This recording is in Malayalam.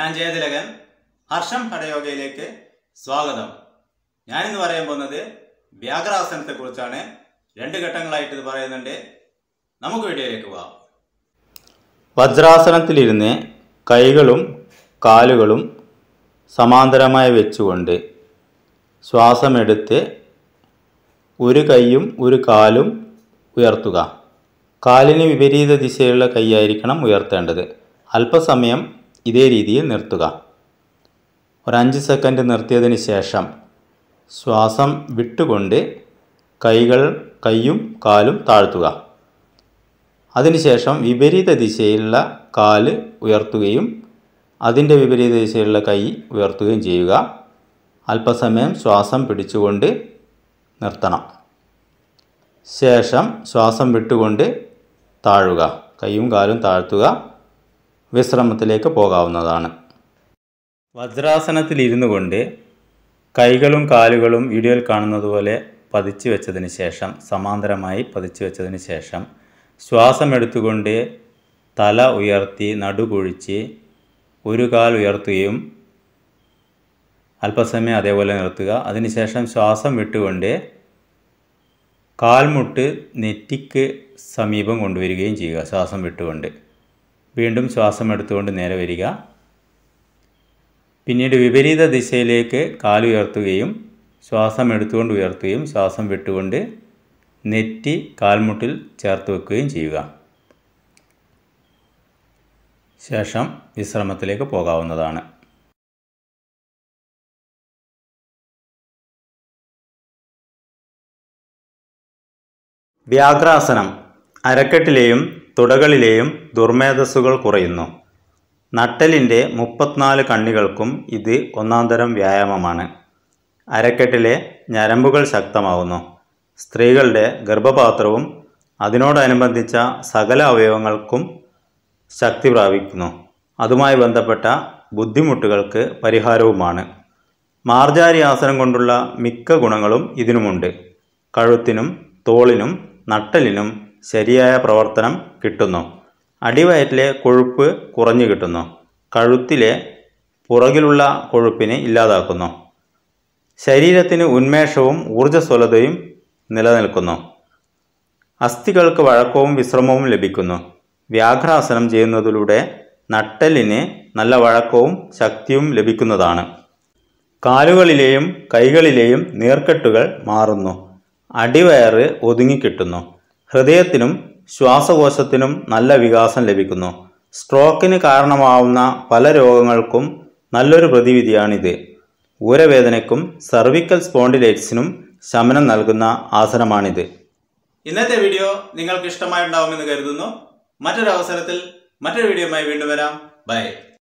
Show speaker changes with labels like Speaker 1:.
Speaker 1: ഞാൻ ജയതിലകൻ ഹർഷം ഹഠയോഗയിലേക്ക് സ്വാഗതം ഞാനിന്ന് പറയാൻ പോകുന്നത് വ്യാഘ്രാസനത്തെ കുറിച്ചാണ് രണ്ട് ഘട്ടങ്ങളായിട്ട് ഇത് പറയുന്നുണ്ട് നമുക്ക് വീഡിയോയിലേക്ക് പോവാം വജ്രാസനത്തിലിരുന്ന് കൈകളും കാലുകളും സമാന്തരമായി വെച്ചുകൊണ്ട് ശ്വാസമെടുത്ത് ഒരു കൈയും ഒരു കാലും ഉയർത്തുക കാലിന് വിപരീത ദിശയിലുള്ള കൈയായിരിക്കണം ഉയർത്തേണ്ടത് അല്പസമയം ഇതേ രീതിയിൽ നിർത്തുക ഒരു അഞ്ച് സെക്കൻഡ് നിർത്തിയതിന് ശേഷം ശ്വാസം വിട്ടുകൊണ്ട് കൈകൾ കൈയും കാലും താഴ്ത്തുക അതിനുശേഷം വിപരീത ദിശയിലുള്ള കാല് ഉയർത്തുകയും അതിൻ്റെ വിപരീത ദിശയിലുള്ള കൈ ഉയർത്തുകയും ചെയ്യുക അല്പസമയം ശ്വാസം പിടിച്ചുകൊണ്ട് നിർത്തണം ശേഷം ശ്വാസം വിട്ടുകൊണ്ട് താഴുക കൈയും കാലും താഴ്ത്തുക വിശ്രമത്തിലേക്ക് പോകാവുന്നതാണ് വജ്രാസനത്തിലിരുന്നു കൊണ്ട് കൈകളും കാലുകളും വീഡിയോയിൽ കാണുന്നത് പോലെ പതിച്ചു വെച്ചതിന് ശേഷം സമാന്തരമായി പതിച്ചു വെച്ചതിന് ശേഷം ശ്വാസം എടുത്തുകൊണ്ട് തല ഉയർത്തി നടുകുഴിച്ച് ഒരു കാൽ ഉയർത്തുകയും അല്പസമയം അതേപോലെ നിർത്തുക അതിനുശേഷം ശ്വാസം വിട്ടുകൊണ്ട് കാൽമുട്ട് നെറ്റിക്ക് സമീപം കൊണ്ടുവരികയും ചെയ്യുക ശ്വാസം വിട്ടുകൊണ്ട് വീണ്ടും ശ്വാസം എടുത്തുകൊണ്ട് നേരെ വരിക പിന്നീട് വിപരീത ദിശയിലേക്ക് കാലുയർത്തുകയും ശ്വാസം എടുത്തുകൊണ്ട് ഉയർത്തുകയും ശ്വാസം വിട്ടുകൊണ്ട് നെറ്റി കാൽമുട്ടിൽ ചേർത്ത് വെക്കുകയും ചെയ്യുക ശേഷം വിശ്രമത്തിലേക്ക് പോകാവുന്നതാണ് വ്യാഘ്രാസനം അരക്കെട്ടിലെയും തുടകളിലെയും ദുർമേധസ്സുകൾ കുറയുന്നു നട്ടലിൻ്റെ മുപ്പത്തിനാല് കണ്ണികൾക്കും ഇത് ഒന്നാംതരം വ്യായാമമാണ് അരക്കെട്ടിലെ ഞരമ്പുകൾ ശക്തമാവുന്നു സ്ത്രീകളുടെ ഗർഭപാത്രവും അതിനോടനുബന്ധിച്ച സകല അവയവങ്ങൾക്കും ശക്തി പ്രാപിക്കുന്നു അതുമായി ബന്ധപ്പെട്ട ബുദ്ധിമുട്ടുകൾക്ക് പരിഹാരവുമാണ് മാർജാരി ആസനം കൊണ്ടുള്ള മിക്ക ഗുണങ്ങളും ഇതിനുമുണ്ട് കഴുത്തിനും തോളിനും നട്ടലിനും ശരിയായ പ്രവർത്തനം കിട്ടുന്നു അടിവയറ്റിലെ കൊഴുപ്പ് കുറഞ്ഞു കിട്ടുന്നു കഴുത്തിലെ പുറകിലുള്ള കൊഴുപ്പിനെ ഇല്ലാതാക്കുന്നു ശരീരത്തിന് ഉന്മേഷവും ഊർജ്ജസ്വലതയും നിലനിൽക്കുന്നു അസ്ഥികൾക്ക് വഴക്കവും വിശ്രമവും ലഭിക്കുന്നു വ്യാഘ്രാസനം ചെയ്യുന്നതിലൂടെ നട്ടലിന് നല്ല വഴക്കവും ശക്തിയും ലഭിക്കുന്നതാണ് കാലുകളിലെയും കൈകളിലെയും നീർക്കെട്ടുകൾ മാറുന്നു അടിവയറ് ഒതുങ്ങിക്കിട്ടുന്നു ഹൃദയത്തിനും ശ്വാസകോശത്തിനും നല്ല വികാസം ലഭിക്കുന്നു സ്ട്രോക്കിന് കാരണമാവുന്ന പല രോഗങ്ങൾക്കും നല്ലൊരു പ്രതിവിധിയാണിത് ഊരവേദനയ്ക്കും സർവിക്കൽ സ്പോണ്ടിലൈറ്റ്സിനും ശമനം നൽകുന്ന ആസനമാണിത് ഇന്നത്തെ വീഡിയോ നിങ്ങൾക്ക് ഇഷ്ടമായിട്ടുണ്ടാവുമെന്ന് കരുതുന്നു മറ്റൊരു അവസരത്തിൽ മറ്റൊരു വീഡിയോയുമായി വീണ്ടും വരാം ബൈ